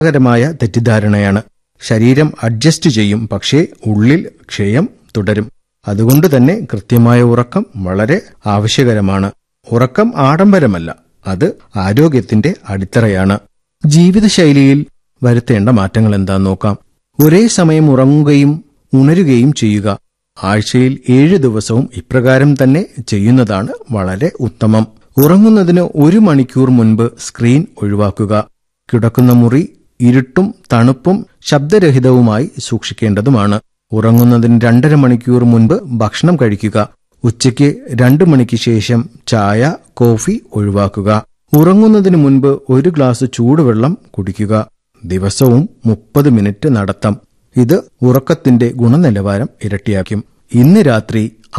അപകടകരമായ തെറ്റിദ്ധാരണയാണ് ശരീരം അഡ്ജസ്റ്റ് ചെയ്യും പക്ഷേ ഉള്ളിൽ ക്ഷയം തുടരും അതുകൊണ്ട് തന്നെ കൃത്യമായ ഉറക്കം വളരെ ആവശ്യകരമാണ് ഉറക്കം ആഡംബരമല്ല അത് ആരോഗ്യത്തിന്റെ അടിത്തറയാണ് ജീവിതശൈലിയിൽ വരുത്തേണ്ട മാറ്റങ്ങൾ എന്താന്ന് നോക്കാം ഒരേ സമയം ഉറങ്ങുകയും ഉണരുകയും ചെയ്യുക ആഴ്ചയിൽ ഏഴ് ദിവസവും ഇപ്രകാരം തന്നെ ചെയ്യുന്നതാണ് വളരെ ഉത്തമം ഉറങ്ങുന്നതിന് ഒരു മണിക്കൂർ മുൻപ് സ്ക്രീൻ ഒഴിവാക്കുക കിടക്കുന്ന മുറി ഇരുട്ടും തണുപ്പും ശബ്ദരഹിതവുമായി സൂക്ഷിക്കേണ്ടതുമാണ് ഉറങ്ങുന്നതിന് രണ്ടര മണിക്കൂർ മുൻപ് ഭക്ഷണം കഴിക്കുക ഉച്ചയ്ക്ക് രണ്ട് മണിക്ക് ശേഷം ചായ കോഫി ഒഴിവാക്കുക ഉറങ്ങുന്നതിന് മുൻപ് ഒരു ഗ്ലാസ് ചൂടുവെള്ളം കുടിക്കുക ദിവസവും മുപ്പത് മിനിറ്റ് നടത്തം ഇത് ഉറക്കത്തിന്റെ ഗുണനിലവാരം ഇരട്ടിയാക്കും ഇന്ന് രാത്രി